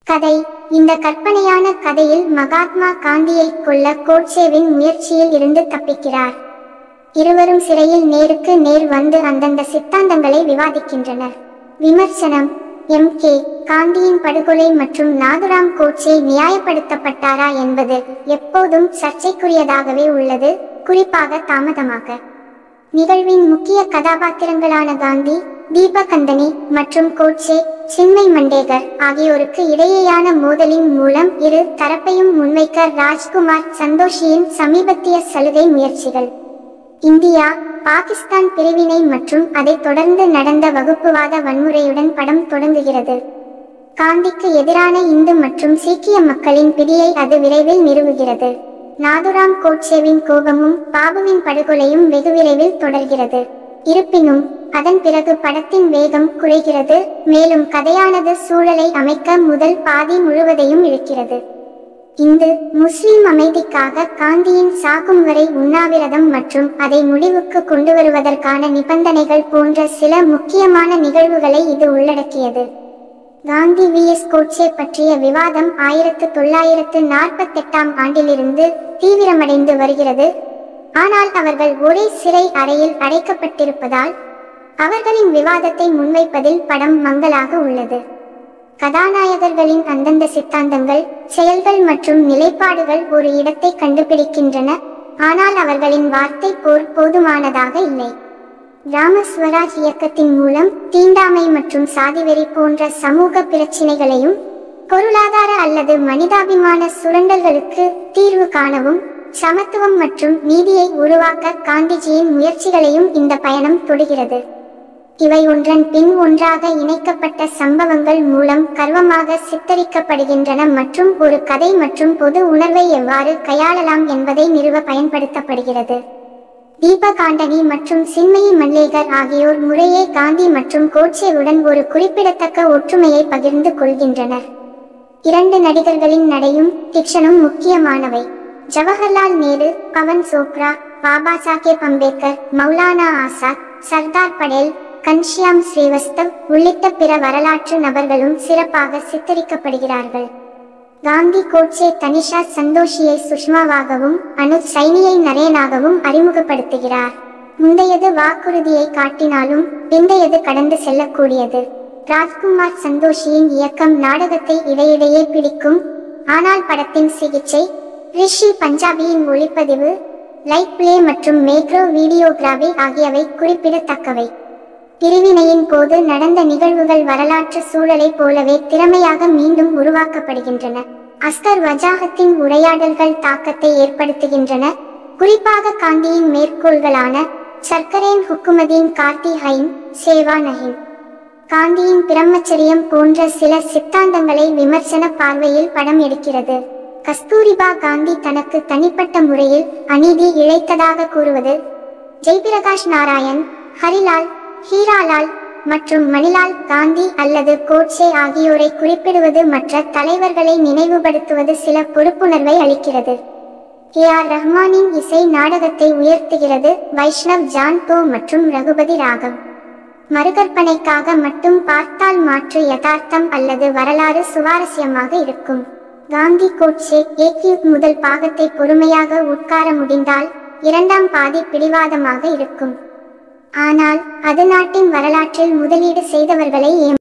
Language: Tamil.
கதை இந்த கற்பனையான கதையில் மகாத்மா காந்தியை கொல்ல கோட்சேவின் முயற்சியில் இருந்து தப்பிக்கிறார் இருவரும் சிறையில் நேருக்கு நேர் வந்து அந்தந்த சித்தாந்தங்களை விவாதிக்கின்றனர் விமர்சனம் எம் கே காந்தியின் படுகொலை மற்றும் நாதுராம் கோட்சே நியாயப்படுத்தப்பட்டாரா என்பது எப்போதும் சர்ச்சைக்குரியதாகவே உள்ளது குறிப்பாக தாமதமாக நிகழ்வின் முக்கிய கதாபாத்திரங்களான காந்தி தீபகந்தனி மற்றும் கோட்சே சின்மை மண்டேகர் ஆகியோருக்கு இடையேயான மோதலின் மூலம் இரு தரப்பையும் முன்வைக்க ராஜ்குமார் சந்தோஷியின் சமீபத்திய சலுகை முயற்சிகள் இந்தியா பாகிஸ்தான் பிரிவினை மற்றும் அதைத் தொடர்ந்து நடந்த வகுப்புவாத வன்முறையுடன் படம் தொடங்குகிறது காந்திக்கு எதிரான இந்து மற்றும் சீக்கிய மக்களின் பிடியை அது விரைவில் நிறுவுகிறது நாதுராம் கோட்சேவின் கோபமும் பாபுவின் படுகொலையும் வெகு விரைவில் தொடர்கிறது இருப்பினும் அதன் பிறகு படத்தின் வேகம் குறைகிறது மேலும் கதையானது சூழலை அமைக்க முதல் பாதி முழுவதையும் இழுக்கிறது இந்து முஸ்லிம் அமைதிக்காக காந்தியின் சாகும் வரை உண்ணாவிரதம் மற்றும் அதை முடிவுக்கு கொண்டு வருவதற்கான நிபந்தனைகள் போன்ற சில முக்கியமான நிகழ்வுகளை இது உள்ளடக்கியது காந்தி விஎஸ் கோட்சே பற்றிய விவாதம் ஆயிரத்து தொள்ளாயிரத்து நாற்பத்தெட்டாம் ஆண்டிலிருந்து தீவிரமடைந்து வருகிறது ஆனால் அவர்கள் ஒரே சிறை அறையில் அடைக்கப்பட்டிருப்பதால் அவர்களின் விவாதத்தை முன்வைப்பதில் படம் மங்கலாக உள்ளது கதாநாயகர்களின் அந்தந்த சித்தாந்தங்கள் செயல்கள் மற்றும் நிலைப்பாடுகள் ஒரு இடத்தை கண்டுபிடிக்கின்றன ஆனால் அவர்களின் வார்த்தை போர் போதுமானதாக இல்லை கிராம ஸ்வராஜ் இயக்கத்தின் மூலம் தீண்டாமை மற்றும் சாதிவெறி போன்ற சமூக பிரச்சினைகளையும் பொருளாதார அல்லது மனிதாபிமான சுரண்டல்களுக்கு தீர்வு காணவும் சமத்துவம் மற்றும் நீதியை உருவாக்க காந்திஜியின் முயற்சிகளையும் இந்த பயணம் தொடுகிறது இவை ஒன்றன் பின் ஒன்றாக இணைக்கப்பட்ட சம்பவங்கள் மூலம் கர்வமாக சித்தரிக்கப்படுகின்றன மற்றும் ஒரு கதை மற்றும் பொது உணர்வை எவ்வாறு கையாளலாம் என்பதை நிறுவ பயன்படுத்தப்படுகிறது தீபகாண்டனி மற்றும் சின்மயி மல்லேகர் ஆகியோர் முறையே காந்தி மற்றும் கோட்சேவுடன் ஒரு குறிப்பிடத்தக்க ஒற்றுமையை பகிர்ந்து கொள்கின்றனர் இரண்டு நடிகர்களின் நடையும் டிக்ஷனும் முக்கியமானவை ஜவஹர்லால் நேரு பவன் சோப்ரா பாபா சாஹேப் அம்பேத்கர் மௌலானா ஆசாத் சர்தார் படேல் கன்ஷியாம் ஸ்ரீவஸ்தவ் உள்ளிட்ட பிற வரலாற்று நபர்களும் சிறப்பாக சித்தரிக்கப்படுகிறார்கள் காந்தி கோட்சே தனிஷா சந்தோஷியை சுஷ்மாவாகவும் அனுஜ் சைனியை நரேனாகவும் அறிமுகப்படுத்துகிறார் முந்தையது வாக்குறுதியை காட்டினாலும் பிந்தையது கடந்து செல்லக்கூடியது ராஜ்குமார் சந்தோஷியின் இயக்கம் நாடகத்தை இடையிடையே பிடிக்கும் ஆனால் படத்தின் சிகிச்சை ரிஷி பஞ்சாபியின் ஒளிப்பதிவு லைட் பிளே மற்றும் மேக்ரோ வீடியோகிராபி ஆகியவை குறிப்பிடத்தக்கவை பிரிவினையின் போது நடந்த நிகழ்வுகள் வரலாற்று சூழலைப் போலவே திறமையாக மீண்டும் உருவாக்கப்படுகின்றன அஸ்கர் வஜாகத்தின் உரையாடல்கள் தாக்கத்தை ஏற்படுத்துகின்றன குறிப்பாக காந்தியின் மேற்கோள்களான சர்க்கரேன் ஹுக்குமதீன் கார்த்தி ஹைன் சேவா நஹின் காந்தியின் பிரம்மச்சரியம் போன்ற சில சித்தாந்தங்களை விமர்சன பார்வையில் படம் எடுக்கிறது கஸ்தூரிபா காந்தி தனக்கு தனிப்பட்ட முறையில் அநீதி இழைத்ததாக கூறுவது ஜெய்பிரகாஷ் நாராயண் ஹரிலால் ஹீராலால் மற்றும் மணிலால் காந்தி அல்லது கோட்சே ஆகியோரை குறிப்பிடுவது மற்ற தலைவர்களை நினைவுபடுத்துவது சில பொறுப்புணர்வை அளிக்கிறது ஏ ஆர் ரஹ்மானின் இசை நாடகத்தை உயர்த்துகிறது வைஷ்ணவ் ஜான் தோ மற்றும் ரகுபதி ராகம் மறுகற்பனைக்காக மட்டும் பார்த்தால் மாற்று யதார்த்தம் அல்லது வரலாறு சுவாரஸ்யமாக இருக்கும் காந்தி கோட்சே ஏகி முதல் பாகத்தை பொறுமையாக உட்கார முடிந்தால் இரண்டாம் பாதி பிடிவாதமாக இருக்கும் ஆனால் அது நாட்டின் வரலாற்றில் முதலீடு செய்தவர்களை ஏமாற்றும்